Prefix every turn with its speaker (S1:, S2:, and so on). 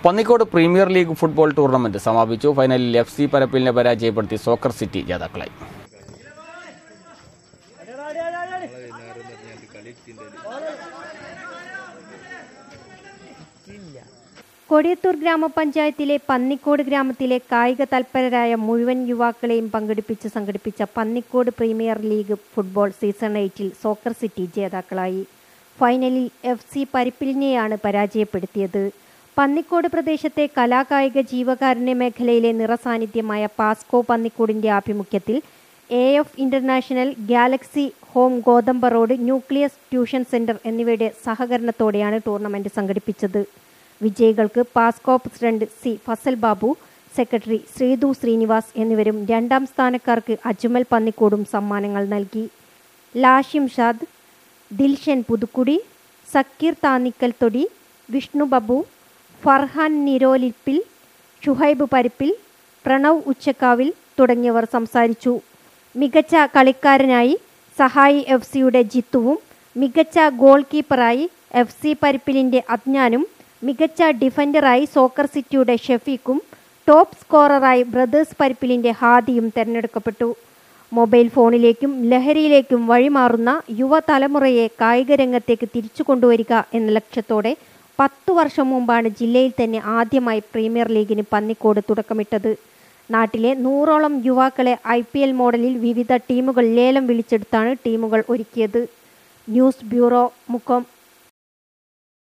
S1: Pannikode premier league football tournament സമാപിച്ചു ഫൈനലിൽ F C പരപ്പിലിനെ പരാജയപ്പെടുത്തി സോക്കർ സിറ്റി ജേതാക്കളായി
S2: കൊടിയത്തൂർ ഗ്രാമപഞ്ചായത്തിലെ പന്നിക്കോട് ഗ്രാമത്തിലെ കായിക തൽപരരായ മുഴുവൻ യുവാക്കളെയും പങ്കെടുപ്പിച്ച് സംഘടിപ്പിച്ച Pannikode premier league football season എയ്റ്റിൽ സോക്കർ സിറ്റി ജേതാക്കളായി ഫൈനലിൽ എഫ് സി പരിപ്പിലിനെയാണ് പരാജയപ്പെടുത്തിയത് പന്നിക്കോട് പ്രദേശത്തെ കലാകായിക ജീവകാരുണ്യ മേഖലയിലെ നിറസാന്നിധ്യമായ പാസ്കോ പന്നിക്കോടിന്റെ ആഭിമുഖ്യത്തിൽ A F international galaxy home Gothampa road nucleus tuition centre എന്നിവയുടെ സഹകരണത്തോടെയാണ് ടൂർണമെന്റ് സംഘടിപ്പിച്ചത് വിജയികൾക്ക് Pasco president C Fazal Babu secretary Srithu Srinivas എന്നിവരും രണ്ടാം സ്ഥാനക്കാർക്ക് അജ്മൽ പന്നിക്കോടും സമ്മാനങ്ങൾ നൽകി ലാഷിം ഷാദ് ദിൽഷൻ പുതുക്കുടി സക്കീർ താന്നിക്കൽ തൊടി വിഷ്ണു ബാബു ഫർഹാൻ നിരോലിപ്പിൽ ഷുഹൈബ് പരിപ്പിൽ പ്രണവ് ഉച്ചക്കാവിൽ തുടങ്ങിയവർ സംസാരിച്ചു മികച്ച കളിക്കാരനായി സഹായി എഫ് സിയുടെ ജിത്തുവും മികച്ച ഗോൾ കീപ്പറായി എഫ് സി പരിപ്പിലിന്റെ അജ്ഞാനും മികച്ച ഡിഫൻഡറായി സോക്കർ സിറ്റിയുടെ ഷെഫീഖും ടോപ്പ് സ്കോററായി ബ്രദേഴ്സ് പരിപ്പിലിന്റെ ഹാദിയും തെരഞ്ഞെടുക്കപ്പെട്ടു മൊബൈൽ ഫോണിലേക്കും ലഹരിയിലേക്കും വഴിമാറുന്ന യുവതലമുറയെ കായിക രംഗത്തേക്ക് തിരിച്ചു കൊണ്ടുവരിക എന്ന ലക്ഷ്യത്തോടെ പത്തു വർഷം മുമ്പാണ് ജില്ലയിൽ തന്നെ ആദ്യമായി പ്രീമിയർ ലീഗിന് പന്നിക്കോട് തുടക്കമിട്ടത് നാട്ടിലെ നൂറോളം യുവാക്കളെ ഐ പി എൽ മോഡലിൽ വിവിധ ടീമുകൾ ലേലം വിളിച്ചെടുത്താണ് ടീമുകൾ ഒരുക്കിയത് ന്യൂസ് ബ്യൂറോ മുക്കം